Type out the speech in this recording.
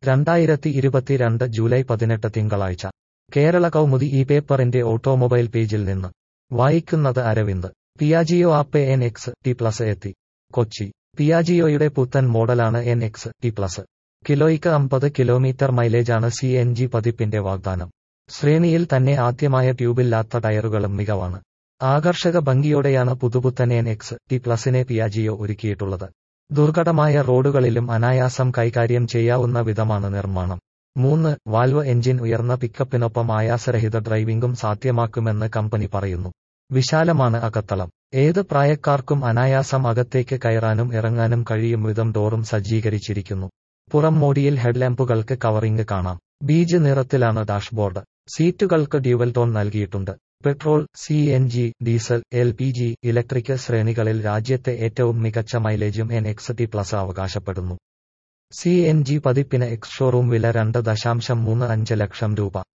രണ്ടായിരത്തി ഇരുപത്തിരണ്ട് ജൂലൈ പതിനെട്ട് തിങ്കളാഴ്ച കേരള കൗമുദി ഈ പേപ്പറിന്റെ ഓട്ടോമൊബൈൽ പേജിൽ നിന്ന് വായിക്കുന്നത് Aravind Piaggio ape N X T plus എത്തി കൊച്ചി പിയാജിയോയുടെ പുത്തൻ മോഡലാണ് എൻ എക്സ് ടി പ്ലസ് കിലോയ്ക്ക് അമ്പത് കിലോമീറ്റർ മൈലേജാണ് സി എൻ ജി പതിപ്പിന്റെ വാഗ്ദാനം ശ്രേണിയിൽ തന്നെ ആദ്യമായ ട്യൂബില്ലാത്ത ടയറുകളും മികവാണ് ആകർഷക ഭംഗിയോടെയാണ് പുതുപുത്തൻ എൻ എക്സ് ടി പ്ലസിനെ പിയാജിയോ ഒരുക്കിയിട്ടുള്ളത് ദുർഘടമായ റോഡുകളിലും അനായാസം കൈകാര്യം ചെയ്യാവുന്ന വിധമാണ് നിർമ്മാണം മൂന്ന് വാൽവ് എഞ്ചിൻ ഉയർന്ന പിക്കപ്പിനൊപ്പം ആയാസരഹിത ഡ്രൈവിംഗും സാധ്യമാക്കുമെന്ന് കമ്പനി പറയുന്നു വിശാലമാണ് അകത്തളം ഏത് പ്രായക്കാർക്കും അനായാസം അകത്തേക്ക് കയറാനും ഇറങ്ങാനും കഴിയും വിധം ഡോറും സജ്ജീകരിച്ചിരിക്കുന്നു പുറം മോഡിയിൽ ഹെഡ്ലാമ്പുകൾക്ക് കവറിംഗ് കാണാം ബീജ് നിറത്തിലാണ് ഡാഷ്ബോർഡ് സീറ്റുകൾക്ക് ഡ്യുവൽ ടോൺ നൽകിയിട്ടുണ്ട് petrol C N G diesel L P G electric ശ്രേണികളിൽ രാജ്യത്തെ ഏറ്റവും മികച്ച മൈലേജും എൻ എക്സ് ടി പ്ലസ് അവകാശപ്പെടുന്നു സി എൻ ജി പതിപ്പിന് എക്സ് ഷോറൂം വില രണ്ട് ദശാംശം മൂന്ന് അഞ്ച് ലക്ഷം രൂപ